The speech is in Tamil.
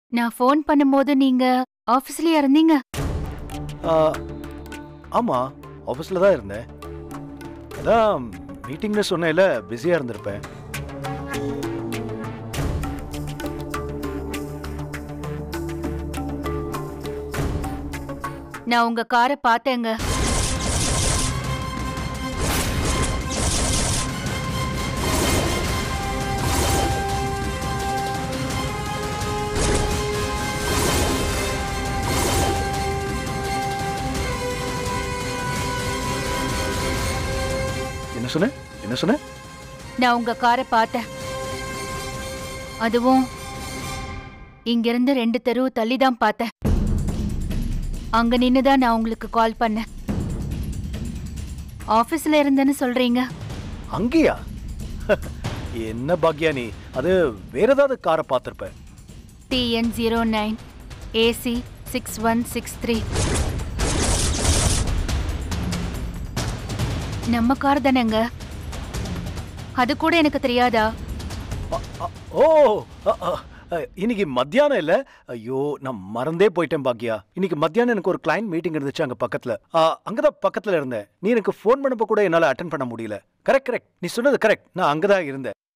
நான் ஃபோன் பண்ணும்போது நீங்க ஆபீஸ்லயா இருந்தீங்க ஆ, ஆமா ஆஃபீஸில் தான் இருந்தேன் அதான் மீட்டிங்னு சொன்னேன்ல பிஸியாக இருந்திருப்பேன் நான் உங்க காரை பார்த்தேங்க என்ன சொன்ன என்ன சொன்ன நான் உங்க காரை பார்த்தேன் அதுவும் இங்கிருந்து ரெண்டு தெரு தள்ளி தான் பார்த்தேன் அங்க நின்னு தான் நான் உங்களுக்கு கால் பண்ணேன் ஆபீஸ்ல இருந்தேன்னு சொல்றீங்க அங்கேயா என்ன பாக்யா நீ அது வேற ஏதாவது காரை பார்த்துருப்ப TN zero nine AC six one six three நம்ம கார் தானேங்க அது கூட எனக்கு தெரியாதா ஓ அ, அ, அ, இன்னைக்கு மத்தியானம் இல்ல ஐயோ நான் மறந்தே போயிட்டேன் பாக்யா இன்னைக்கு மத்தியானம் எனக்கு ஒரு கிளைண்ட் மீட்டிங் இருந்துச்சு அங்க பக்கத்துல ஆ, அங்கதான் பக்கத்துல இருந்தேன் நீ எனக்கு ஃபோன் பண்ணப்ப கூட என்னால அட்டன் பண்ண முடியல கரெக்ட் கரெக்ட் நீ சொன்னது கரெக்ட் நான் அங்கதான் இருந்தேன்